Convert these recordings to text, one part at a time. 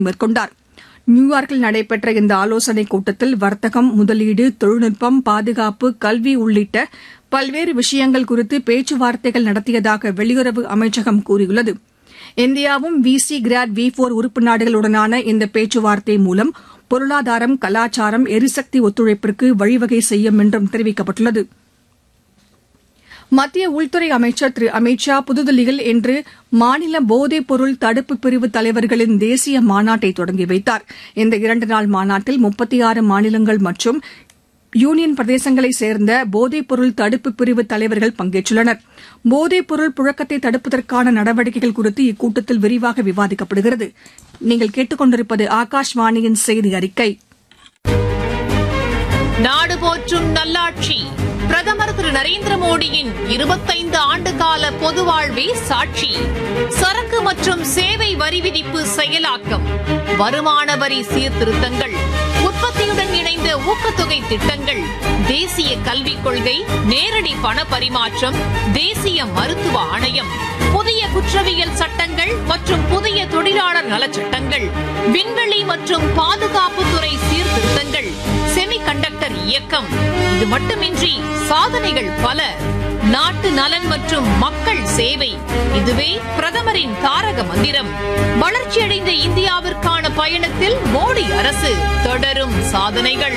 மேற்கொண்டார் நியூயார்க்கில் நடைபெற்ற இந்த ஆலோசனைக் கூட்டத்தில் வர்த்தகம் முதலீடு தொழில்நுட்பம் பாதுகாப்பு கல்வி உள்ளிட்ட பல்வேறு விஷயங்கள் குறித்து பேச்சுவார்த்தைகள் நடத்தியதாக வெளியுறவு அமைச்சகம் கூறியுள்ளது இந்தியாவும் விசி கிராட் வி போர் உறுப்பு நாடுகளுடனான இந்த பேச்சுவார்த்தை மூலம் பொருளாதாரம் கலாச்சாரம் எரிசக்தி ஒத்துழைப்பிற்கு வழிவகை செய்யும் என்றும் தெரிவிக்கப்பட்டுள்ளது மத்திய உள்துறை அமைச்சர் திரு அமித் ஷா புதுதில்லியில் இன்று மாநில போதைப் பொருள் தடுப்பு பிரிவு தலைவர்களின் தேசிய மாநாட்டை தொடங்கி வைத்தார் இந்த இரண்டு நாள் மாநாட்டில் முப்பத்தி ஆறு மாநிலங்கள் மற்றும் யூனியன் பிரதேசங்களைச் சேர்ந்த போதைப் பொருள் தடுப்பு பிரிவு தலைவர்கள் பங்கேற்றுள்ளனர் போதைப் பொருள் புழக்கத்தை தடுப்பதற்கான நடவடிக்கைகள் குறித்து இக்கூட்டத்தில் விரிவாக விவாதிக்கப்படுகிறது நீங்கள் கேட்டுக் கொண்டிருப்பது ஆகாஷ்வாணியின் செய்தி அறிக்கை நாடு போற்றும் நல்லாட்சி பிரதமர் திரு நரேந்திர மோடியின் இருபத்தைந்து ஆண்டு கால பொது வாழ்வே சாட்சி சரக்கு மற்றும் சேவை வரி விதிப்பு செயலாக்கம் வருமான வரி சீர்திருத்தங்கள் உற்பத்தியுடன் இணைந்த ஊக்கத்தொகை திட்டங்கள் தேசிய கல்விக் கொள்கை நேரடி பண பரிமாற்றம் தேசிய மருத்துவ ஆணையம் புதிய குற்றவியல் சட்டங்கள் மற்றும் புதிய தொழிலாளர் நலச்சட்டங்கள் விண்வெளி மற்றும் பாதுகாப்புத்துறை சீர்திருத்தங்கள் செமி கண்டக்டர் இயக்கம் இது மட்டுமின்றி சாதனைகள் பல நாட்டு நலன் மற்றும் மக்கள் சேவை இதுவே பிரதமரின் தாரக மந்திரம் வளர்ச்சியடைந்த இந்தியாவிற்கான பயணத்தில் மோடி அரசு தொடரும் சாதனைகள்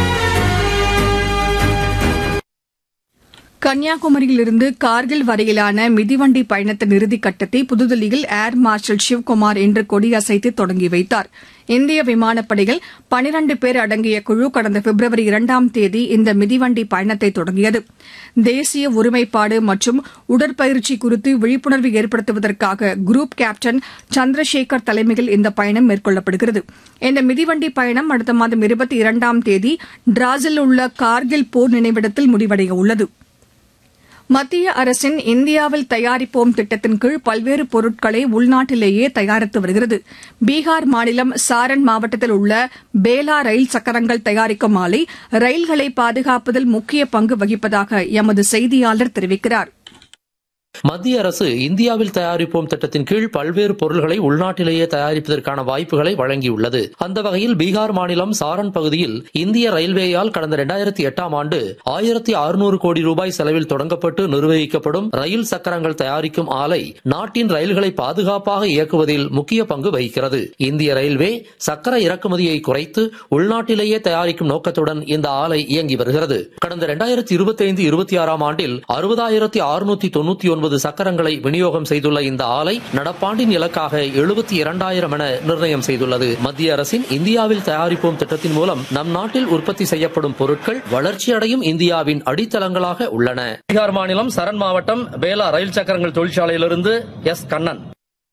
கன்னியாகுமரியிலிருந்து கார்கில் வரையிலான மிதிவண்டி பயணத்தின் இறுதிக் கட்டத்தை புதுதில்லியில் ஏர் மார்ஷல் சிவ்குமார் இன்று கொடியசைத்து தொடங்கி வைத்தார் இந்திய விமானப்படையில் பனிரண்டு பேர் அடங்கிய குழு கடந்த பிப்ரவரி இரண்டாம் தேதி இந்த மிதிவண்டி பயணத்தை தொடங்கியது தேசிய ஒருமைப்பாடு மற்றும் உடற்பயிற்சி குறித்து விழிப்புணர்வு ஏற்படுத்துவதற்காக குரூப் கேப்டன் சந்திரசேகர் தலைமையில் இந்த பயணம் மேற்கொள்ளப்படுகிறது இந்த மிதிவண்டி பயணம் அடுத்த மாதம் இருபத்தி இரண்டாம் தேதி டிராஸில் உள்ள கார்கில் போர் நினைவிடத்தில் முடிவடைய உள்ளது மத்திய அரசின் இந்தியாவில் தயாரிப்போம் திட்டத்தின் கீழ் பல்வேறு பொருட்களை உள்நாட்டிலேயே தயாரித்து வருகிறது பீகார் மாநிலம் சாரன் மாவட்டத்தில் உள்ள பேலா ரயில் சக்கரங்கள் தயாரிக்கும் ஆலை ரயில்களை பாதுகாப்பதில் முக்கிய பங்கு வகிப்பதாக எமது செய்தியாளர் தெரிவிக்கிறார் மத்திய அரசு இந்தியாவில் தயாரிப்போம் திட்டத்தின் கீழ் பல்வேறு பொருள்களை உள்நாட்டிலேயே தயாரிப்பதற்கான வாய்ப்புகளை வழங்கியுள்ளது அந்த வகையில் பீகார் மாநிலம் சாரன் பகுதியில் இந்திய ரயில்வேயால் கடந்த இரண்டாயிரத்தி எட்டாம் ஆண்டு ஆயிரத்தி அறுநூறு கோடி ரூபாய் செலவில் தொடங்கப்பட்டு நிர்வகிக்கப்படும் ரயில் சக்கரங்கள் தயாரிக்கும் ஆலை நாட்டின் ரயில்களை பாதுகாப்பாக இயக்குவதில் முக்கிய பங்கு வகிக்கிறது இந்திய ரயில்வே சக்கர இறக்குமதியை குறைத்து உள்நாட்டிலேயே தயாரிக்கும் நோக்கத்துடன் இந்த ஆலை இயங்கி வருகிறது கடந்த இரண்டாயிரத்தி இருபத்தி ஐந்து இருபத்தி ஆறாம் ஆண்டில் அறுபதாயிரத்தி அறுநூத்தி தொண்ணூத்தி ஒன்பது சக்கரங்களை விநியோகம் செய்துள்ள இந்த ஆலை நடப்பாண்டின் இலக்காக எழுபத்தி இரண்டாயிரம் என நிர்ணயம் செய்துள்ளது மத்திய அரசின் இந்தியாவில் தயாரிப்போம் திட்டத்தின் மூலம் நம் நாட்டில் உற்பத்தி செய்யப்படும் பொருட்கள் வளர்ச்சியடையும் இந்தியாவின் அடித்தளங்களாக உள்ளன பீகார் மாநிலம் சரண் மாவட்டம் பேலா ரயில் சக்கரங்கள் தொழிற்சாலையிலிருந்து எஸ் கண்ணன்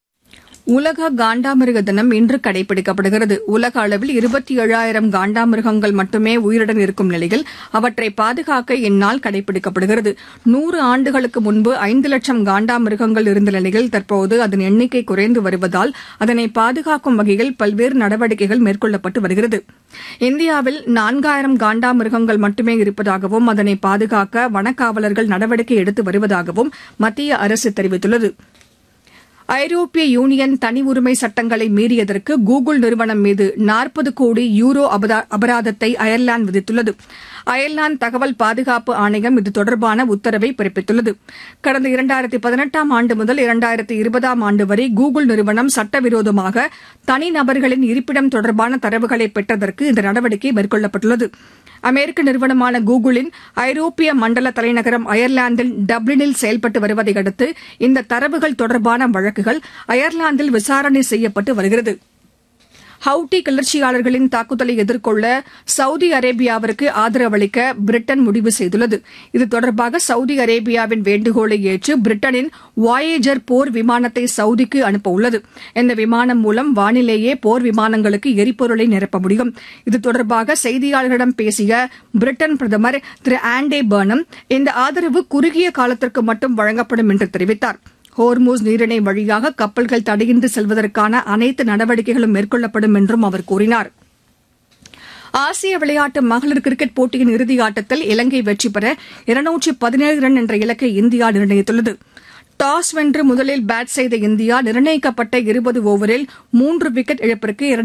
உலக காண்டாமிருக தினம் இன்று கடைபிடிக்கப்படுகிறது உலக அளவில் இருபத்தி ஏழாயிரம் காண்டாமிருகங்கள் மட்டுமே உயிருடன் இருக்கும் நிலையில் அவற்றை பாதுகாக்க இந்நாள் கடைபிடிக்கப்படுகிறது நூறு ஆண்டுகளுக்கு முன்பு ஐந்து லட்சம் காண்டாமிருகங்கள் இருந்த நிலையில் தற்போது அதன் எண்ணிக்கை குறைந்து வருவதால் அதனை பாதுகாக்கும் வகையில் பல்வேறு நடவடிக்கைகள் மேற்கொள்ளப்பட்டு வருகிறது இந்தியாவில் நான்காயிரம் காண்டாமிருகங்கள் மட்டுமே இருப்பதாகவும் அதனை பாதுகாக்க வனக்காவலர்கள் நடவடிக்கை எடுத்து வருவதாகவும் மத்திய அரசு தெரிவித்துள்ளது ஐரோப்பிய யூனியன் தனி உரிமை சட்டங்களை மீறியதற்கு கூகுள் நிறுவனம் மீது நாற்பது கோடி யூரோ அபராதத்தை அயர்லாந்து விதித்துள்ளது அயர்லாந்து தகவல் பாதுகாப்பு ஆணையம் இது தொடர்பான உத்தரவை பிறப்பித்துள்ளது கடந்த இரண்டாயிரத்தி பதினெட்டாம் ஆண்டு முதல் இரண்டாயிரத்தி இருபதாம் ஆண்டு வரை கூகுள் நிறுவனம் சட்டவிரோதமாக தனிநபர்களின் இருப்பிடம் தொடர்பான தரவுகளை பெற்றதற்கு இந்த நடவடிக்கை மேற்கொள்ளப்பட்டுள்ளது அமெரிக்க நிறுவனமான கூகுளின் ஐரோப்பிய மண்டல தலைநகரம் அயர்லாந்தில் டப்ளினில் செயல்பட்டு வருவதை அடுத்து இந்த தரவுகள் தொடர்பான வழக்குகள் அயர்லாந்தில் விசாரணை செய்யப்பட்டு வருகிறது ஹவுட்டி கிளர்ச்சியாளர்களின் தாக்குதலை எதிர்கொள்ள சவுதி அரேபியாவிற்கு ஆதரவளிக்க பிரிட்டன் முடிவு செய்துள்ளது இது தொடர்பாக சவுதி அரேபியாவின் வேண்டுகோளை ஏற்று பிரிட்டனின் வாயேஜர் போர் விமானத்தை சவுதிக்கு அனுப்ப உள்ளது இந்த விமானம் மூலம் வானிலேயே போர் விமானங்களுக்கு எரிபொருளை நிரப்ப முடியும் இது தொடர்பாக செய்தியாளர்களிடம் பேசிய பிரிட்டன் பிரதமர் திரு ஆண்டே பர்னம் இந்த ஆதரவு குறுகிய காலத்திற்கு மட்டும் வழங்கப்படும் என்று தெரிவித்தாா் ஹோர்மூஸ் நீரிணை வழியாக கப்பல்கள் தடையின்றி செல்வதற்கான அனைத்து நடவடிக்கைகளும் மேற்கொள்ளப்படும் என்றும் அவர் கூறினார் ஆசிய விளையாட்டு மகளிர் கிரிக்கெட் போட்டியின் இறுதி ஆட்டத்தில் இலங்கை வெற்றி பெற இருநூற்றி பதினேழு ரன் என்ற இலக்கை இந்தியா நிர்ணயித்துள்ளது டாஸ் வென்று முதலில் பேட் செய்த இந்தியா நிர்ணயிக்கப்பட்ட இருபது ஓவரில் மூன்று விக்கெட் இழப்பிற்கு